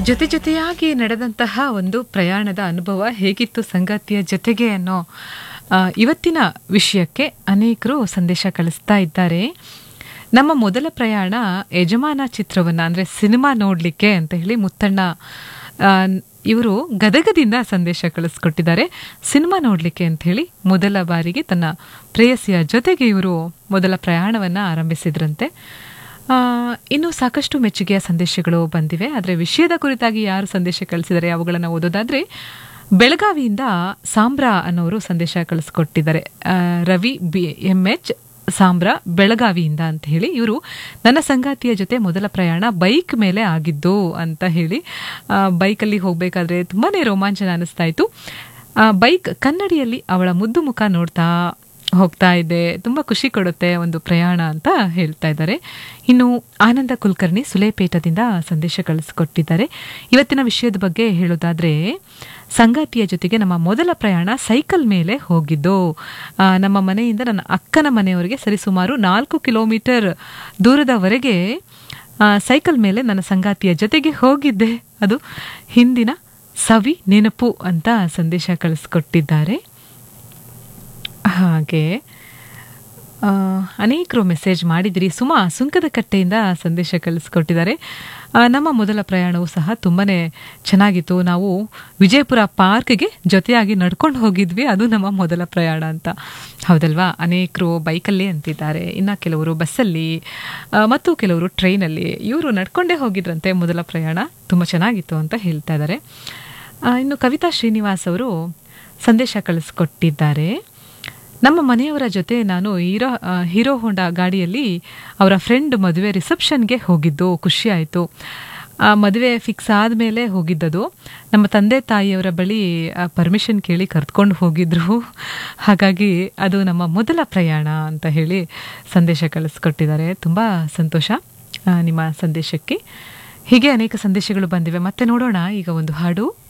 ಜೊತೆ ಜೊತೆಯಾಗಿ ನಡೆದಂತಹ ಒಂದು ಪ್ರಯಾಣದ ಅನುಭವ ಹೇಗಿತ್ತು ಸಂಗಾತಿಯ ಜೊತೆಗೆ ಅನ್ನೋ ಆ, ಇವತ್ತಿನ ವಿಷಯಕ್ಕೆ ಅನೇಕರು ಸಂದೇಶ ಕಳಿಸ್ತಾ ಇದ್ದಾರೆ ನಮ್ಮ ಮೊದಲ ಪ್ರಯಾಣ ಯಜಮಾನ ಚಿತ್ರವನ್ನ ಅಂದ್ರೆ ಸಿನಿಮಾ ನೋಡ್ಲಿಕ್ಕೆ ಅಂತ ಹೇಳಿ ಮುತ್ತಣ್ಣ ಇವರು ಗದಗದಿಂದ ಸಂದೇಶ ಕಳಿಸ್ಕೊಟ್ಟಿದ್ದಾರೆ ಸಿನಿಮಾ ನೋಡ್ಲಿಕ್ಕೆ ಅಂತ ಹೇಳಿ ಮೊದಲ ಬಾರಿಗೆ ತನ್ನ ಪ್ರೇಯಸಿಯ ಜೊತೆಗೆ ಇವರು ಮೊದಲ ಪ್ರಯಾಣವನ್ನ ಆರಂಭಿಸಿದ್ರಂತೆ ಆ, ಇನ್ನು ಸಾಕಷ್ಟು ಮೆಚ್ಚುಗೆಯ ಸಂದೇಶಗಳು ಬಂದಿವೆ ಆದರೆ ವಿಷಯದ ಕುರಿತಾಗಿ ಯಾರು ಸಂದೇಶ ಕಳಿಸಿದ್ದಾರೆ ಅವುಗಳನ್ನು ಓದೋದಾದ್ರೆ ಬೆಳಗಾವಿಯಿಂದ ಸಾಂಬ್ರಾ ಅನ್ನೋರು ಸಂದೇಶ ಕಳಿಸ್ಕೊಟ್ಟಿದ್ದಾರೆ ಆ, Ravi B M H Sambra ಬೆಳಗಾವಿಯಿಂದ ಅಂತ ಹೇಳಿ ಇವರು ನನ್ನ ಸಂಗಾತಿಯ ಜೊತೆ ಮೊದಲ ಪ್ರಯಾಣ ಬೈಕ್ ಮೇಲೆ ಆಗಿದ್ದು ಅಂತ ಹೇಳಿ ಆ, ಬೈಕಲ್ಲಿ ಹೋಗಬೇಕಾದ್ರೆ ತುಂಬಾನೇ ರೋಮಾಂಚನ ಅನಿಸ್ತಾ ಇತ್ತು ಆ, ಬೈಕ್ ಕನ್ನಡಿಯಲ್ಲಿ ಅವಳ ಮುದ್ದು ಮುಖ ನೋಡ್ತಾ ಹೋಗ್ತಾ ಇದೆ ತುಂಬ ಖುಷಿ ಕೊಡುತ್ತೆ ಒಂದು ಪ್ರಯಾಣ ಅಂತ ಹೇಳ್ತಾ ಇದ್ದಾರೆ ಇನ್ನು ಆನಂದ ಕುಲಕರ್ಣಿ ಸುಲೇಪೇಟದಿಂದ ಸಂದೇಶ ಕಳಿಸ್ಕೊಟ್ಟಿದ್ದಾರೆ ಇವತ್ತಿನ ವಿಷಯದ ಬಗ್ಗೆ ಹೇಳೋದಾದ್ರೆ ಸಂಗಾತಿಯ ಜೊತೆಗೆ ನಮ್ಮ ಮೊದಲ ಪ್ರಯಾಣ ಸೈಕಲ್ ಮೇಲೆ ಹೋಗಿದ್ದು ಆ, ನಮ್ಮ ಮನೆಯಿಂದ ನನ್ನ ಅಕ್ಕನ ಮನೆಯವರೆಗೆ ಸರಿಸುಮಾರು ನಾಲ್ಕು ಕಿಲೋಮೀಟರ್ ದೂರದವರೆಗೆ ಆ, ಸೈಕಲ್ ಮೇಲೆ ನನ್ನ ಸಂಗಾತಿಯ ಜೊತೆಗೆ ಹೋಗಿದ್ದೆ ಅದು ಹಿಂದಿನ ಸವಿ ನೆನಪು ಅಂತ ಸಂದೇಶ ಕಳಿಸ್ಕೊಟ್ಟಿದ್ದಾರೆ ಹಾಗೆ ಆ, ಅನೇಕರು ಮೆಸೇಜ್ ಮಾಡಿದ್ರಿ ಸುಮಾ ಸುಂಕದ ಕಟ್ಟೆಯಿಂದ ಸಂದೇಶ ಕಳಿಸ್ಕೊಟ್ಟಿದ್ದಾರೆ ಆ, ನಮ್ಮ ಮೊದಲ ಪ್ರಯಾಣವು ಸಹ ತುಂಬಾನೇ ಚೆನ್ನಾಗಿತ್ತು ನಾವು ವಿಜಯಪುರ ಪಾರ್ಕ್ಗೆ ಜೊತೆಯಾಗಿ ನಡ್ಕೊಂಡು ಹೋಗಿದ್ವಿ ಅದು ನಮ್ಮ ಮೊದಲ ಪ್ರಯಾಣ ಅಂತ ಹೌದಲ್ವಾ ಅನೇಕರು ಬೈಕಲ್ಲಿ ಅಂತಿದ್ದಾರೆ ಇನ್ನು ಕೆಲವರು ಬಸ್ಸಲ್ಲಿ ಆ, ಮತ್ತು ಕೆಲವರು ಟ್ರೈನಲ್ಲಿ ಇವರು ನಡ್ಕೊಂಡೇ ಹೋಗಿದ್ರಂತೆ ಮೊದಲ ಪ್ರಯಾಣ ತುಂಬ ಚೆನ್ನಾಗಿತ್ತು ಅಂತ ಹೇಳ್ತಾ ಇದ್ದಾರೆ ಆ, ಇನ್ನು ಕವಿತಾ ಶ್ರೀನಿವಾಸ್ ಅವರು ಸಂದೇಶ ಕಳಿಸ್ಕೊಟ್ಟಿದ್ದಾರೆ ನಮ್ಮ ಮನೆಯವರ ಜೊತೆ ನಾನು ಹೀರೋ ಆ, ಹೀರೋ ಹೋಂಡಾ ಗಾಡಿಯಲ್ಲಿ ಅವರ ಫ್ರೆಂಡ್ ಮದುವೆ ರಿಸೆಪ್ಷನ್ಗೆ ಹೋಗಿದ್ದು ಖುಷಿ ಆಯಿತು ಆ ಮದುವೆ ಫಿಕ್ಸ್ ಆದಮೇಲೆ ಹೋಗಿದ್ದದು ನಮ್ಮ ತಂದೆ ತಾಯಿಯವರ ಬಳಿ ಪರ್ಮಿಷನ್ ಕೇಳಿ ಕರೆದುಕೊಂಡು ಹೋಗಿದ್ರು ಹಾಗಾಗಿ ಅದು ನಮ್ಮ ಮೊದಲ ಪ್ರಯಾಣ ಅಂತ ಹೇಳಿ ಸಂದೇಶ ಕಳಿಸ್ಕೊಟ್ಟಿದ್ದಾರೆ ತುಂಬ ಸಂತೋಷ ಆ, ನಿಮ್ಮ ಸಂದೇಶಕ್ಕೆ ಹೀಗೆ ಅನೇಕ ಸಂದೇಶಗಳು ಬಂದಿವೆ ಮತ್ತೆ ನೋಡೋಣ ಈಗ ಒಂದು ಹಾಡು